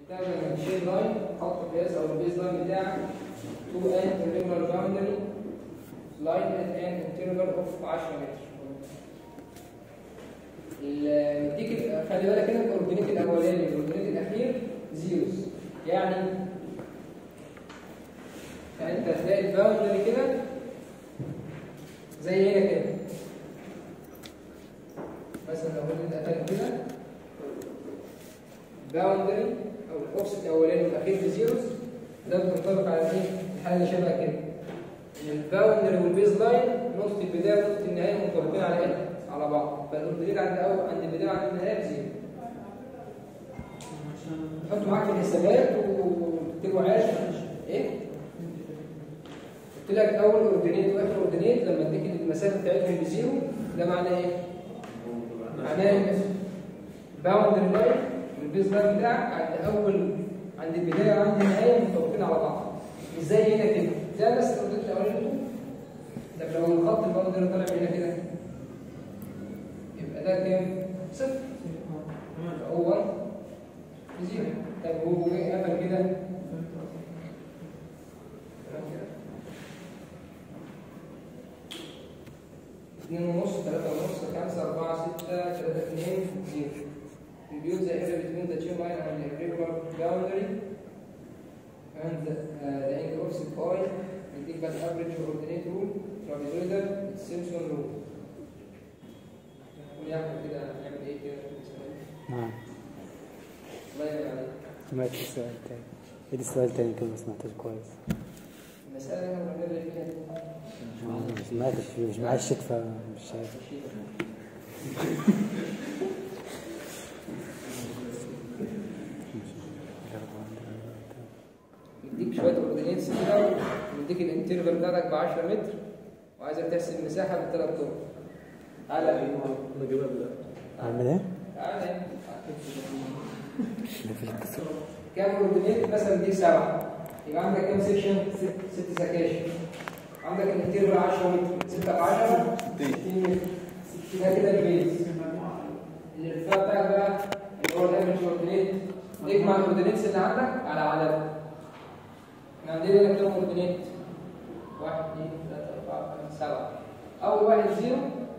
تعمل الشين لاين خط قياس او البيز لاين بتاعك تو ان irregular boundary line at an interval of 10 متر ال- مديك ال- خلي بالك كده الاورجانيك الاولاني والاورجانيك الاخير زيروز يعني يعني انت هتلاقي الباوندري كده زي هنا كده مثلا لو قلنا ده كده باوندري او الاوفست الاولاني والاخير بزيروز ده بتنطبق على ايه؟ الحاله اللي شبه كده ان الباوندري والبيز لاين نقطه البدايه ونقطه النهايه منطبقين على ايه؟ على بعض فالاورجانيك عند اول عند البدايه وعند النهايه بزيرو حطوا معاك الحسابات وتكتبوا عاش ايه؟ قلت لك اول اوردينيت واخر اوردينيت لما اديك المسافه بتاعتهم بزيرو ده معناه ايه؟ معناه ان باوندري لاين والبيز لاين بتاعك عند اول عند البدايه وعند النهايه متفقين على بعض مش زي هنا كده زي بس الاوردينيت الاولاني دول طب لو الخط الباوندري طالع من هنا كده يبقى ده كام؟ صفر هو بزيرو طب هو جه قفل كده اثنين ونص ثلاثة ونص خمسة أربعة ستة ثلاثة اثنين زيرو البيوت زائرة between the two line and the irregular boundary and uh, the angle offset pi يديك بقى average coordinate rule trapezoidal Simpson rule ونعمل كده نعمل ايه كده نعم الله ينعم عليك سمعت السؤال تاني عيد السؤال تاني كده ما سمعتوش كويس المسألة اللي احنا بنرجع فيها دي ما سمعتش مش معشت فمش عارف يديك شويه اوردينيتس كده ويديك الانترفال بتاعتك ب 10 متر وعايزك تحسب المساحه بالثلاث طرق تعالى اعمل ايه؟ تعالى هنا. اللي في الكسر كام اوردينيت مثلا دي سبعه يبقى عندك كام سيكشن؟ ست ست سكاشن عندك الانترفال 10 متر 6 في 10 60 متر ده كده البيز الارتفاع بتاعك بقى اللي هو الافرج اوردينيت اجمع الاوردينيتس اللي عندك على عددها احنا عندنا هنا كام اوردينيت؟ واحد اثنين ثلاثة أربعة خمسة سبعة أول واحد زيرو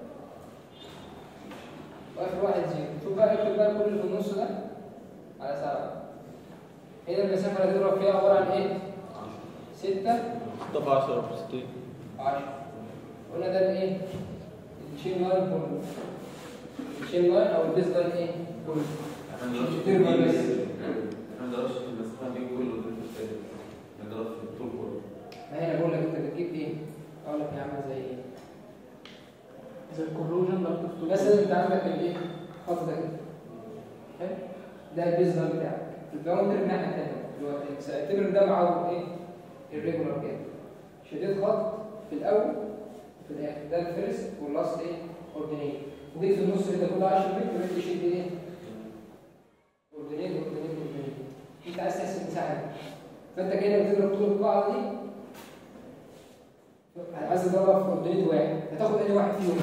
وآخر واحد زيرو شوف بقى اكتب بقى كل اللي في النص ده على سبعة هنا المسافة اللي هتضرب فيها عبارة عن إيه؟ ستة طب 10 في 60 10 قلنا ده الايه؟ الشين لاين كله الشين لاين او البيز لاين ايه؟ كله احنا مش ندرس تربة بس احنا ندرس المسافه دي كله في الثاني ندرس في الطول كله ما هنا بقول لك انت بتجيب ايه؟ اقول لك يا عم زي ايه؟ زي الكورروجن ضغط الطول مثلا انت عندك الايه؟ خط ده كده حلو؟ ده البيز لاين بتاعك الباوندري الناحية التانية اللي هو اكس اعتبر ده معاه ايه؟ الريجولار كده شديد خط في الاول وفي الاخر ده الفيرست واللاست ايه؟ اوردينيت وجيت في النص كده كل 10 متر بقيت تشد ايه؟ اوردينيت اوردينيت اوردينيت انت عايز تحسب المساحه دي فانت كده بتضرب طول القاعده دي عايز تضربها في اوردينيت واحد هتاخد اي واحد فيهم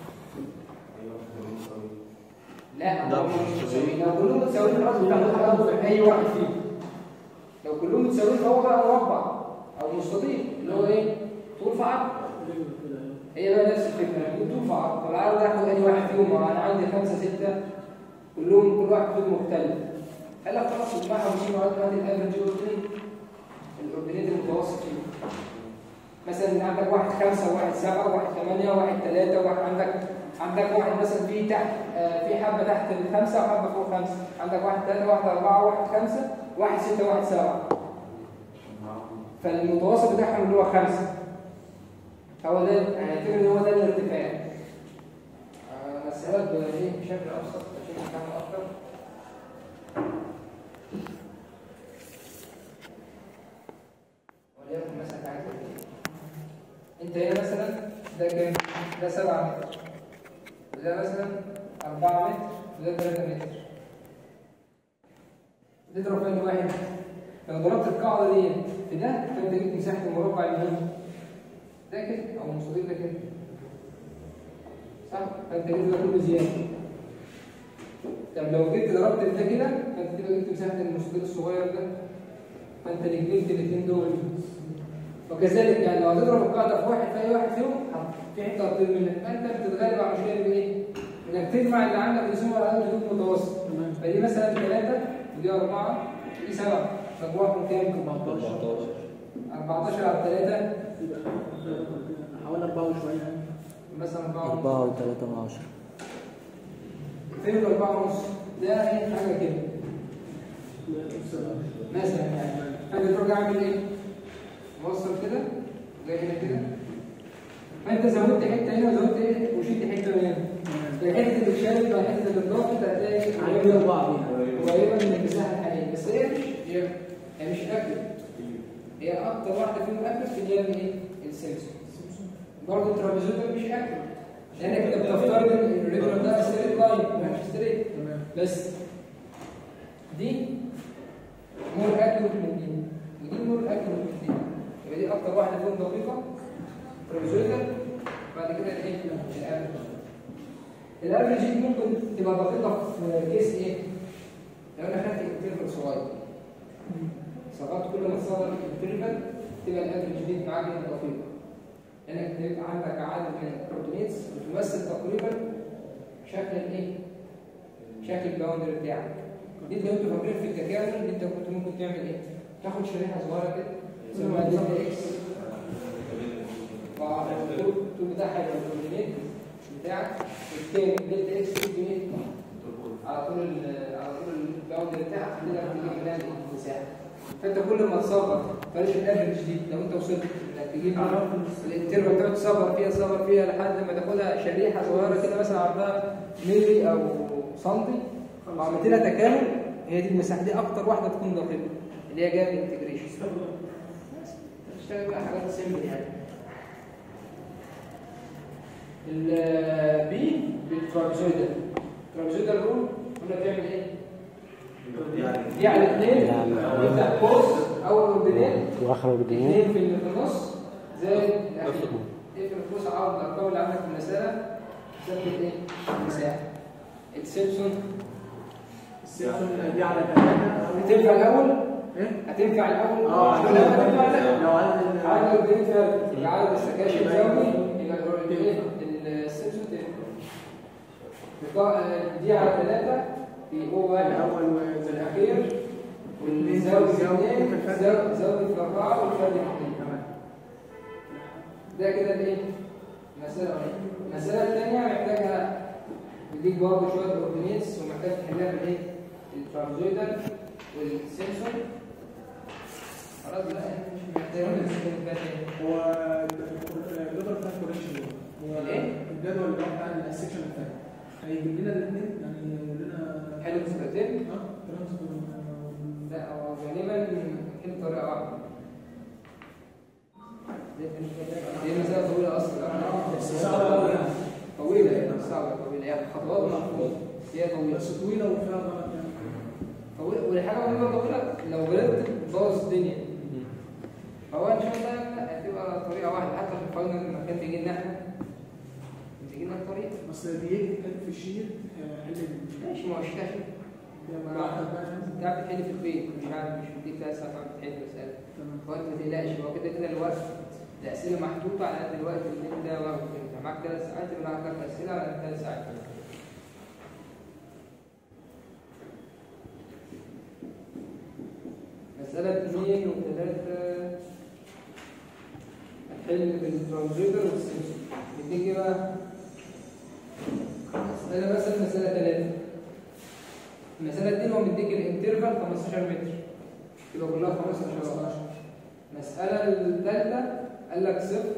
لا لا، هو مش مش متساويين. متساويين لو كلهم متساويين الراس بتاخد حاجه في اي واحد فيهم لو كلهم متساويين فهو بقى مربع او مستطيل اللي هو ايه طول في عرض هي بقى نفس الفكره يكون طول في عرض فالعرض هاخد اي واحد فيهم ما انا عندي خمسه سته كلهم كل واحد فيهم مختلف قال لك خلاص اجمعها وشيل وعد عندي الافرج اوردينيت الاوردينيت المتوسط فيهم مثلا عندك واحد خمسة واحد سبعة واحد ثمانية واحد ثلاثة واحد عندك عندك واحد مثلا في تحت آه، في حبة تحت الخمسة وحبة فوق خمسة عندك واحد ثلاثة واحد أربعة واحد خمسة واحد ستة واحد سبعة فالمتوسط بتاعهم اللي هو خمسة هو ده هنعتبر ان هو ده الارتفاع آه، مسألة بايه بشكل أبسط عشان نفهم أكتر وليكن مثلا عايز ايه انت هنا مثلا ده كام؟ ده 7 متر وده مثلا 4 متر وده 3 متر تضرب في أي واحد لو ضربت القاعدة دي في ده فانت جبت مساحة المربع اللي هنا ده كده او المستطيل ده كده صح؟ فانت جبت ده كله زيادة طب لو جيت ضربت ده كده فانت كده جبت مساحه المستطيل الصغير ده فانت نجمت الاثنين دول وكذلك يعني لو هتضرب القاعده في واحد في اي واحد فيهم في حته هتطير منك فانت بتتغلب على المشكله دي بايه؟ انك تجمع اللي عندك الاثنين على الاقل حدود متوسط تمام فدي مثلا ثلاثه ودي اربعه ودي سبعه مجموعهم كام؟ 14 14 على 3 يبقى حوالي 4 وشويه يعني مثلا 4 أربعة وثلاثة من عشرة فين 4 ونص ده ايه حاجه كده مثلا يعني فانت تروح عامل ايه؟ موصل كده زي هنا كده فانت زودت حته هنا وزودت ايه وشلت حته من هنا الحته اللي اتشالت مع الحته اللي اتضافت هتلاقي عاملين قريبه بعض يعني قريبه من المساحه الحقيقيه بس هي مش هي هي مش اكل هي اكتر واحده فيهم اكل في اللي هي الايه؟ السمسم برضه الترابيزويدال مش اكل لانك انت بتفترض ان الريجولار ده ستريت لاين مش ستريت تمام بس دي مور اكيوريت من دي ودي مور اكيوريت من دي يبقى دي اكتر واحده فيهم دقيقه ترابيزويدال بعد كده الايه الافرج الافرج دي ممكن تبقى دقيقه في كيس ايه لو انا خدت انترفال صغير صغرت كل ما تصغر الانترفال تبقى الافرج دي معاك هنا دقيقه لانك تبقى عندك عدد من البروتينيتس بتمثل تقريبا شكل الايه شكل الباوندري بتاعك دي لو انتوا فاكرين في التكامل انت كنت ممكن تعمل ايه تاخد شريحه صغيره كده تسمى دلتا اكس والطول بتاعها يبقى الكوردينيت بتاعك والتاني دلتا اكس كوردينيت على طول ال- على طول الباوندري بتاعك تقدر تجيب منها المساحه فانت كل ما تصغر فريش الافرج دي لو انت وصلت انك تجيب الانترفال بتاعك تصغر فيها تصغر فيها لحد ما تاخدها شريحه صغيره كده مثلا عرضها ملي او سنتي وعملت لها تكامل هي دي المساحه دي اكتر واحده تكون دقيقه اللي هي جايه من الانتجريشن اشتغل بقى حاجات سيمبل يعني البي بالترابيزويدال الترابيزويدال رول قلنا تعمل ايه؟ دي على اثنين يعني تفتح قوس او اوردينيت وآخر الجنيه اثنين في اللي في النص زائد الاخير اقفل القوس عرض الارقام اللي عندك في المساله ثبت ايه؟ المساحه السيمسون السيمسون دي على ثلاثة هتنفع الاول؟ ايه؟ هتنفع الاول؟ اه مش كلها هتنفع لا لو عدد عدد الاوردينيت فرق يبقى عدد السكاشن يساوي يبقى الاوردينيت السيمسون تنفع بقى- دي على ثلاثة في او واحد الاول في وزي الأخير والاثنين والزاوية زاوية اثنين في الفرق. زاوية زاوية في أربعة والفرق اثنين تمام ده كده الايه؟ المسألة الأولانية المسألة الثانية محتاجة بديك برضه شوية أوردينيتس ومحتاج تحلها بالإيه؟ الترابيزويدال والسيمسون خلاص بقى يعني مش محتاج نسكن بقى تاني هو الجدول بتاع الكوريكشن هو الايه؟ الجدول اللي هو بتاع السكشن الثاني هيجيب لنا الاثنين يعني يقول لنا حلو مسألتين اه ترانسفور لا هو غالبا كل طريقة واحدة دي مسألة طويلة أصلا صعبة يعني طويلة يعني صعبة طويلة يعني خطوات مفهومة هي طويلة بس طويلة وفيها غلط يعني طويلة والحاجة مهمة طويلة لو غلطت بوظ الدنيا فهو إن شاء الله هتبقى طريقة واحدة حتى في الفاينل لما كان بيجي لنا إحنا بيجي لنا الطريقة بس بيجي كاتب في الشيت آه، حل ال- ماشي ما هو شتاش يبقى واحد بقى انت عارف تحل في البيت مش عارف مش بيديك ثلاث ساعات عارف تحل مسألة تمام وانت ما تقلقش هو كده كده الوقت الأسئلة محدودة على قد الوقت اللي أنت واخده أنت معاك ثلاث ساعات يبقى معاك ثلاث أسئلة على قد ثلاث ساعات مسألة اثنين وثلاثة هتحل بالترانزيتور والسيمسون بيديك ايه بقى؟ مسألة مثلا مسألة ثلاثة المسألة اتنين هو مديك الانترفال 15 متر يبقى كلها 15 المسألة الثالثة قال لك صفر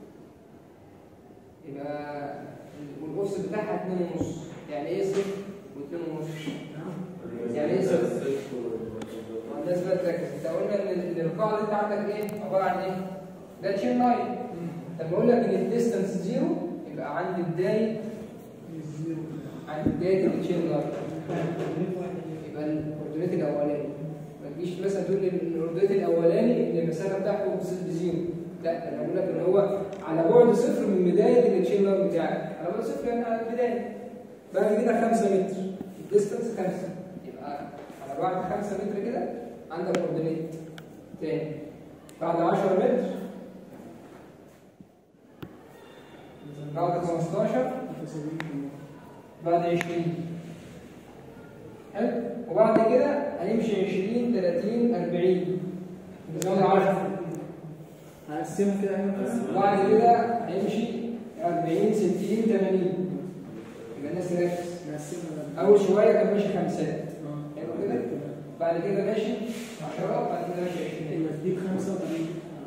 يبقى والقرص بتاعها اتنين ونص يعني ايه صفر واتنين ونص؟ يعني ايه صفر؟ الناس بقى تركز انت قلنا ان ان القاعده دي انت عندك ايه؟ عباره عن ايه؟ ده تشين لاين لما اقول لك ان الديستانس زيرو يبقى عند بدايه عند بدايه التشين لاين يبقى الاوردينيت الاولاني ما تجيش مثلا تقول ان الاوردينيت الاولاني ان المسافه بتاعته بزيرو لا انا بقول لك ان هو على بعد صفر من بدايه التشين لاين بتاعك على بعد صفر يعني على البدايه بقى كده 5 متر ديستانس 5 يبقى على بعد 5 متر كده عندك كوردينيت تاني بعد 10 متر بعد 15 بعد 20 حلو وبعد كده هنمشي 20 30 40 نزود 10 هقسمها كده يعني مثلا وبعد كده هيمشي 40 60 80 يبقى الناس تركز نقسمها اول شويه كان ماشي خمسات اه حلو كده بعد كده ماشي 10 بعد كده ماشي 20 يبقى تجيب خمسة وتمانين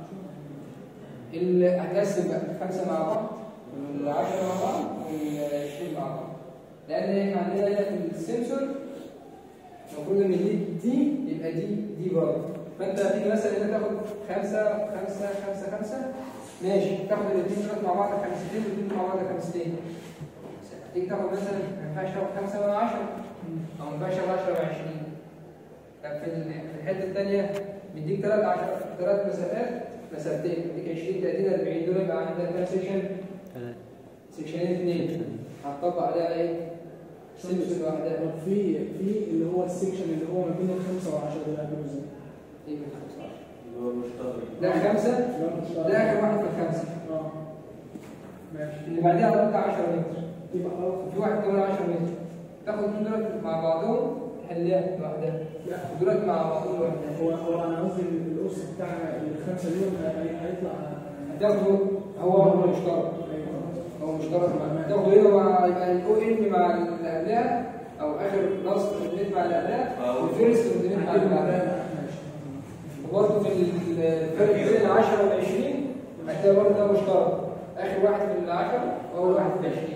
اللي هتقسم بقى خمسه مع بعض والعشرة مع بعض والعشرين مع بعض لان احنا عندنا هنا في السنسور المفروض ان دي دي يبقى دي دي برضه فانت هتيجي مثلا هنا تاخد خمسه خمسه خمسه خمسه ماشي تاخد الاثنين دول مع بعض خمستين والاثنين مع بعض خمستين هتيجي تاخد مثلا ما ينفعش تاخد خمسه مع 10 او ما ينفعش تاخد 10 مع 20 طب في ال- في الحته الثانيه بيديك ثلاث 10 ثلاث مسافات مسافتين بيديك 20 30 40 دول يبقى عندك كام سيكشن؟ ثلاثة سيكشنين اثنين هتطبق عليها ايه؟ سيكشن لوحدها طب في في اللي هو السكشن اللي هو ما بين الخمسة والعشرة ده هعمله ازاي؟ ايه من 15 اللي هو مشترك ده خمسه اللي هو مش ده اخر واحد في الخمسه اه ماشي اللي بعديها على طول ده 10 متر يبقى خلاص وفي واحد كمان 10 متر تاخد دول دول مع بعضهم تحلها لوحدها لا ودول مع بعضهم لوحدها هو هو انا قصدي ال- القرص بتاع الخمسة دول هي- هي- هيطلع هتاخده هو هو مشترك ايوه هو مشترك مع تاخده هنا مع يبقى الاو ان مع اللي قبلها او اخر لاست كوردينيت مع اللي قبلها أو. والفيرست كوردينيت مع اللي بعدها وبرضه في الفرق بين ال 10 وال 20 هتلاقي برضه ده مشترك اخر واحد في ال 10 واول واحد في ال 20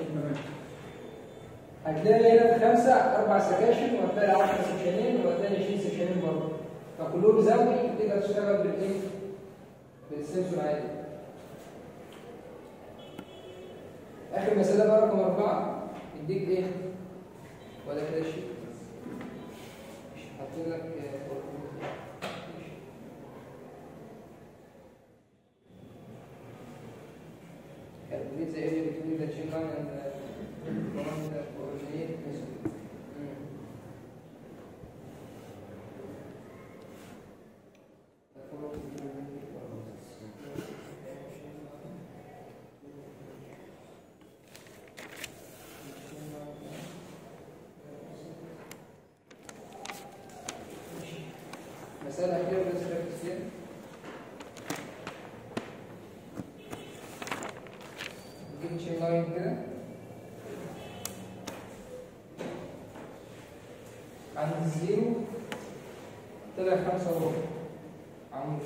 هتلاقي هنا في خمسه اربع سكاشن وهتلاقي 10 سكشنين وهتلاقي 20 سكشنين برضه فكلهم زاوي تقدر تشتغل بالايه؟ بالسنسور عادي اخر مساله بقى رقم اربعه يديك ايه؟ ولا كده شيء مش حاطين لك آه، calculate the area between the chain line and the one that originate is- Mm. مسألة أخيرة بس ركز فيها نجيب تشين لاين كده عند الزيرو طلع خمسة وربع عمود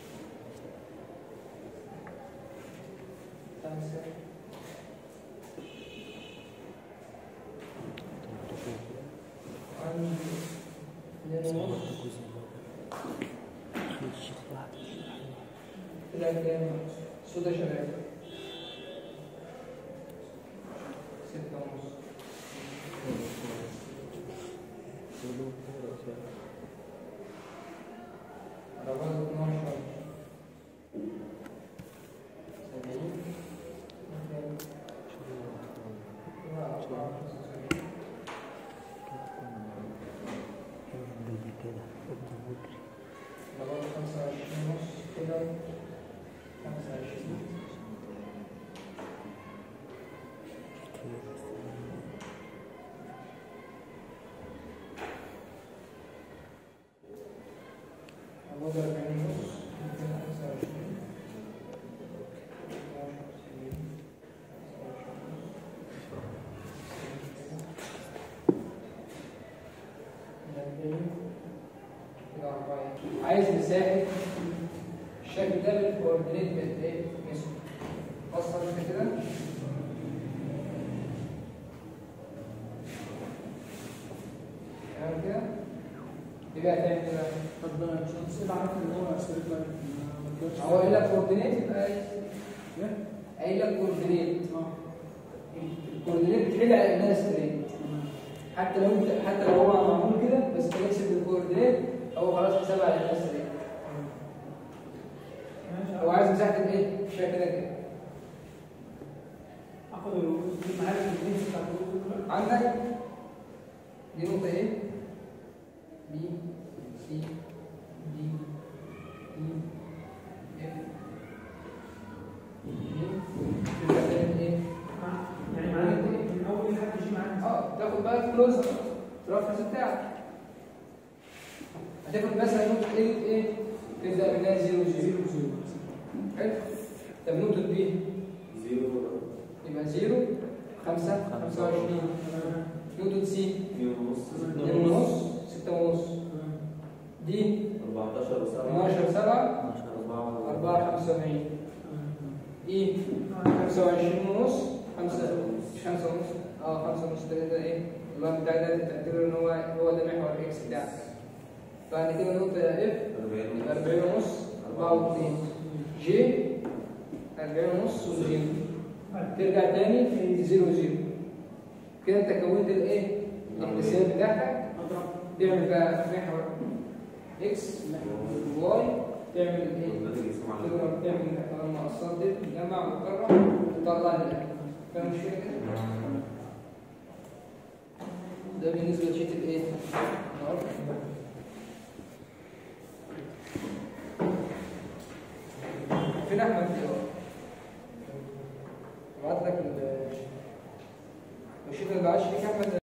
خمسة عند اثنين ونص طلع كام؟ سودا شباب ستة ونص على بعد 12 سبعين ممكن تبقى أربعة وخمسة على بعد خمسة وعشرين ونص كده خمسة وعشرين على بعد أربعين ونص ممكن خمسة وعشرين عايز مساحة الشكل ده بالكوردينيت بقت ايه؟ نسبة وصل انت كده؟ تمام كده؟ يبقى هتعمل كده طب مش هنسأل عارف ان هو ستريت لاين ما نقدرش- هو قايل لك كوردينيت يبقى إيه؟ قايل لك كوردينيت اه الكوردينيت بتحل على انها ستريت حتى لو انت حتى لو هو معمول كده بس تحسب بالكوردينيت هو خلاص حسابها على انها ستريت ماشي هو عايز مساحة ايه؟ شوية كده كده اخد الرؤوس دي معاك الجنس بتاع الرؤوس دول عندك دي نقطة ايه؟ بي سي دي اي اف جي تبقى تعمل ايه؟ يعني معناه من اول لحد جي معاك اه تاخد بقى كلوز الرفرنس بتاعك هتاخد مثلا نقطة ايه ايه؟ تبدأ منها 0 0 زيرو زيرو حلو طب نقطة بي زيرو يبقى 0 5 25 نقطة سي اثنين ونص 2 ونص 6 ونص دي 14 و7 12 7 4 4 75 اي 25 ونص 5 مش 5 ونص اه 5 ونص ده ده ايه الوقت بتاعي ده تعتبر ان هو هو ده محور اكس بتاعك بعد كده نقطة اف 40 يبقى 40 ونص 4 و2 جي 40 ونص وجي ترجع تاني 0 0 كده انت كونت الايه؟ الاحتساب بتاعك تعمل بقى محور اكس واي تعمل ايه؟ والناتج يسمع على تضرب تعمل المقصات دي تجمع وتكرر وتطلع الاكل فاهم مش كده؟ ده بالنسبه لشيت الايه؟ النهارده. فين احمد دلوقتي؟ ابعت لك ال- الشيت اللي بعتش ليك احمد